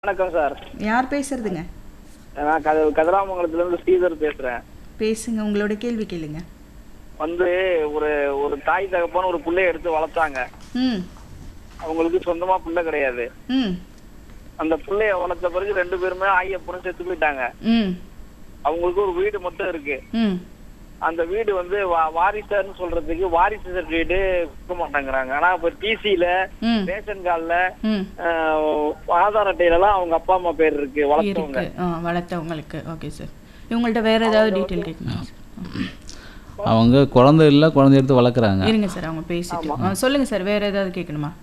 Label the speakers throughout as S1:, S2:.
S1: வணக்கம் சார்
S2: யார் பேசுறதுங்க
S1: நான் கத கதிராமங்கலத்துல இருந்து ஸ்ரீதர் பேசுறேன்
S2: பேசுங்க உங்களோட கேள்வி கேளுங்க
S1: வந்து ஒரு ஒரு தாய் தகப்பன் ஒரு பிள்ளைய எடுத்து வளர்த்தாங்க
S2: ம்
S1: அவங்களுக்கு சொந்தமா பிள்ளை கிடையாது
S2: ம்
S1: அந்த பிள்ளைய வளர்த்த பிறகு ரெண்டு பேருமே ஆயப்பனும் செத்து போயிட்டாங்க
S2: ம்
S1: அவங்களுக்கு ஒரு வீடு மட்டும் இருக்கு
S2: ம்
S1: அந்த வீடு வந்து வா- வாரிசுன்னு சொல்றதுக்கு வாரிசு சர்டிபிகேட் கொடுக்க மாட்டேங்கிறாங்க ஆனா இப்ப டிசில
S2: ம்
S1: ரேஷன் கார்டுல
S2: ம்
S1: ஆதார் அட்டையில எல்லாம் அவங்க அப்பா அம்மா பேர் இருக்கு வளர்த்தவங்க
S2: இருக்கு ஆ வளர்த்தவங்களுக்கு ஓகே சார் இவங்கள்ட்ட வேற ஏதாவது டீட்டெயில் கேட்கணும் சார்
S3: அவங்க குழந்தை இல்லை குழந்தை எடுத்து வளர்க்குறாங்க
S2: இருங்க சார் அவங்க பேசிட்டு ஆ, சொல்லுங்க சார் வேற ஏதாவது கேட்கணுமா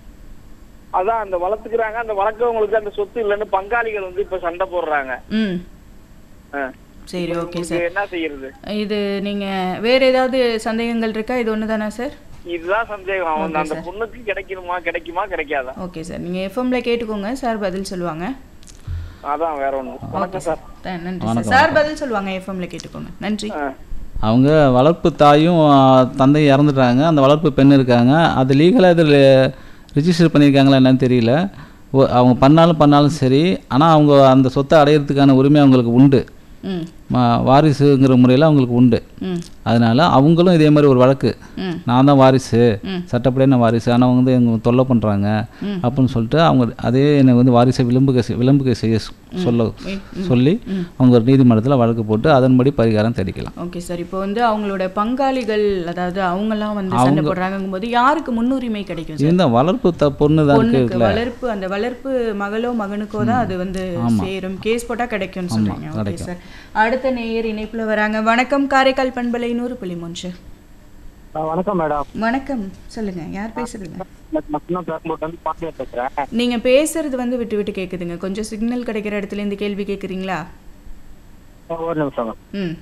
S1: அதான் அந்த வளர்த்துக்கிறாங்க அந்த வளர்க்கவங்களுக்கு அந்த சொத்து இல்லைன்னு பங்காளிகள் வந்து இப்ப சண்டை போடுறாங்க
S2: ம்
S1: ஆ.
S2: சரி ஓகே
S1: இதுக்கு
S2: சார்
S1: என்ன செய்யறது
S2: இது நீங்க வேற ஏதாவது சந்தேகங்கள் இருக்கா இது ஒன்று தானே சார்
S1: இதுதான் சந்தேகம் அவன் அந்த பொண்ணுக்கு கிடைக்குமா கிடைக்குமா கிடைக்காதா
S2: ஓகே சார் நீங்கள் எஃப்எம்ல கேட்டுக்கோங்க சார் பதில் சொல்லுவாங்க
S1: அதான் வேற ஒண்ணு வணக்கம் சார்
S2: த- நன்றி சார் சார் பதில் சொல்லுவாங்க எஃப்எம்ல கேட்டுக்கோங்க நன்றி
S1: ஆ.
S3: அவங்க வளர்ப்பு தாயும் ஆ, தந்தையும் இறந்துட்டாங்க அந்த வளர்ப்பு பெண் இருக்காங்க அது லீகலாக இதில் ரிஜிஸ்டர் பண்ணியிருக்காங்களா என்னன்னு தெரியல ஒ- அவங்க பண்ணாலும் பண்ணாலும் சரி ஆனால் அவங்க அந்த சொத்தை அடையிறதுக்கான உரிமை அவங்களுக்கு உண்டு
S2: ம்
S3: ம- வாரிசுங்கிற முறையில் அவங்களுக்கு உண்டு
S2: ம்
S3: அதனால அவங்களும் இதே மாதிரி ஒரு வழக்கு
S2: ம்
S3: நான் தான் வாரிசு
S2: ம்.
S3: சட்டப்படியே நான் வாரிசு ஆனால் அவங்க வந்து எங்க தொல்லை பண்ணுறாங்க
S2: ம்.
S3: அப்படின்னு சொல்லிட்டு அவங்க அதே என்னை வந்து வாரிசை விளம்புக செய்- விளம்புக செய்ய சொ- சொல்ல சொல்லி அவங்க ஒரு நீதிமன்றத்தில் வழக்கு போட்டு அதன்படி பரிகாரம் தேடிக்கலாம்
S2: ஓகே சார் இப்போ வந்து அவங்களோட பங்காளிகள் அதாவது அவங்கெல்லாம் வந்து சண்டை போடுறாங்கும் போது யாருக்கு முன்னுரிமை கிடைக்கும் சார்
S3: இந்த வளர்ப்பு த பொண்ணு தான்
S2: பொண்ணுக்கு
S3: இருக்குல்ல
S2: வளர்ப்பு அந்த வளர்ப்பு மகளோ மகனுக்கோ தான் அது வந்து சேரும் கேஸ் போட்டா கிடைக்கும்னு சொல்றீங்க ஓகே சார் அடுத்த நேயர் இணைப்புல வராங்க வணக்கம் காரைக்கால் பண்பலை நூறு புள்ளி மூன்று
S1: வணக்கம் மேடம்
S2: வணக்கம் சொல்லுங்க யார் பேசுறீங்க
S1: நான் பெரம்பூர்ல இருந்து பாண்டியன் பேசுறேன்
S2: நீங்க பேசுறது வந்து விட்டு விட்டு கேக்குதுங்க கொஞ்சம் சிக்னல் கிடைக்கிற இடத்துல இருந்து கேள்வி கேக்குறீங்களா
S1: ஒரு நிமிஷம்
S2: ம்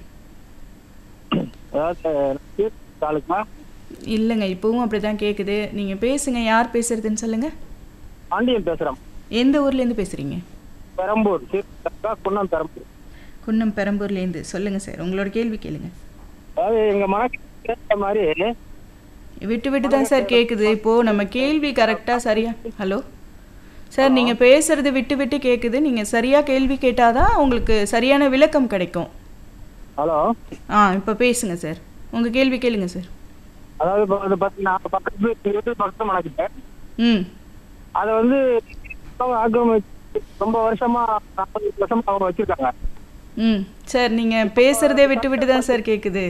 S1: அதாவது தாலுக்கா
S2: இல்லைங்க இப்பவும் அப்படிதான் கேக்குது நீங்க பேசுங்க யார் பேசுறதுன்னு சொல்லுங்க
S1: பாண்டியன் பேசுறேன்
S2: எந்த ஊர்ல இருந்து பேசுறீங்க
S1: பெரம்பூர் சீர்காழி குன்னம் பெரம்பூர்
S2: குன்னம் பெரம்பூர்ல இருந்து சொல்லுங்க சார் உங்களோட கேள்வி கேளுங்க
S1: அதாவது எங்க மனசு கேட்ட மாதிரி
S2: விட்டு விட்டு தான் சார் கேக்குது இப்போ நம்ம கேள்வி கரெக்டா சரியா ஹலோ சார் நீங்க பேசுறது விட்டு விட்டு கேக்குது நீங்க சரியா கேள்வி கேட்டாதான் உங்களுக்கு சரியான விளக்கம் கிடைக்கும்
S1: ஹலோ
S2: ஆ இப்போ பேசுங்க சார் உங்க கேள்வி கேளுங்க சார்
S1: அதாவது இப்போ வந்து பார்த்தீங்கன்னா பக்கத்து வீட்டு வீட்டு பக்கத்து மணக்கிட்டேன்
S2: ம்
S1: அதை வந்து அவங்க ஆக்கிரமிச்சு ரொம்ப வருஷமா நாற்பது வருஷமா அவங்க வச்சிருக்காங்க
S2: ம் சார் நீங்க பேசுறதே விட்டு விட்டு தான் சார் கேக்குது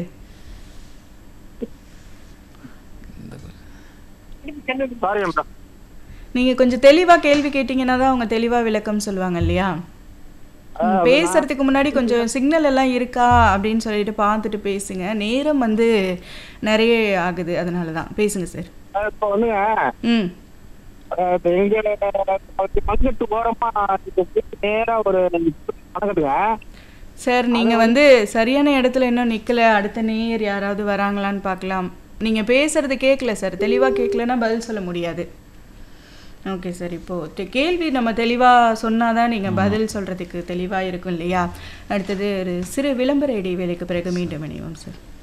S1: சாரி மேடம்
S2: நீங்க கொஞ்சம் தெளிவா கேள்வி கேட்டீங்கன்னா தான் அவங்க தெளிவா விளக்கம் சொல்லுவாங்க இல்லையா ம், பேசுறதுக்கு முன்னாடி கொஞ்சம் சிக்னல் எல்லாம் இருக்கா அப்படின்னு சொல்லிட்டு பார்த்துட்டு பேசுங்க நேரம் வந்து நிறைய ஆகுது அதனால தான் பேசுங்க சார்
S1: இப்போ வந்துங்க
S2: ம்
S1: அஹ் இப்ப எங்க மங்கட்டு ஓரமா இந்த வீட்டு நேரா ஒரு மணக்கட்டுங்க
S2: சார் நீங்க வந்து சரியான இடத்துல இன்னும் நிக்கல அடுத்த நேயர் யாராவது வராங்களான்னு பார்க்கலாம் நீங்க பேசுறது கேட்கல சார் தெளிவா கேட்கலன்னா பதில் சொல்ல முடியாது ஓகே சார் இப்போ தெ- கேள்வி நம்ம தெளிவா சொன்னாதான் நீங்க பதில் சொல்றதுக்கு தெளிவா இருக்கும் இல்லையா அடுத்தது ஒரு சிறு விளம்பர இடைவேளைக்கு பிறகு மீண்டும் இணைவோம் சார்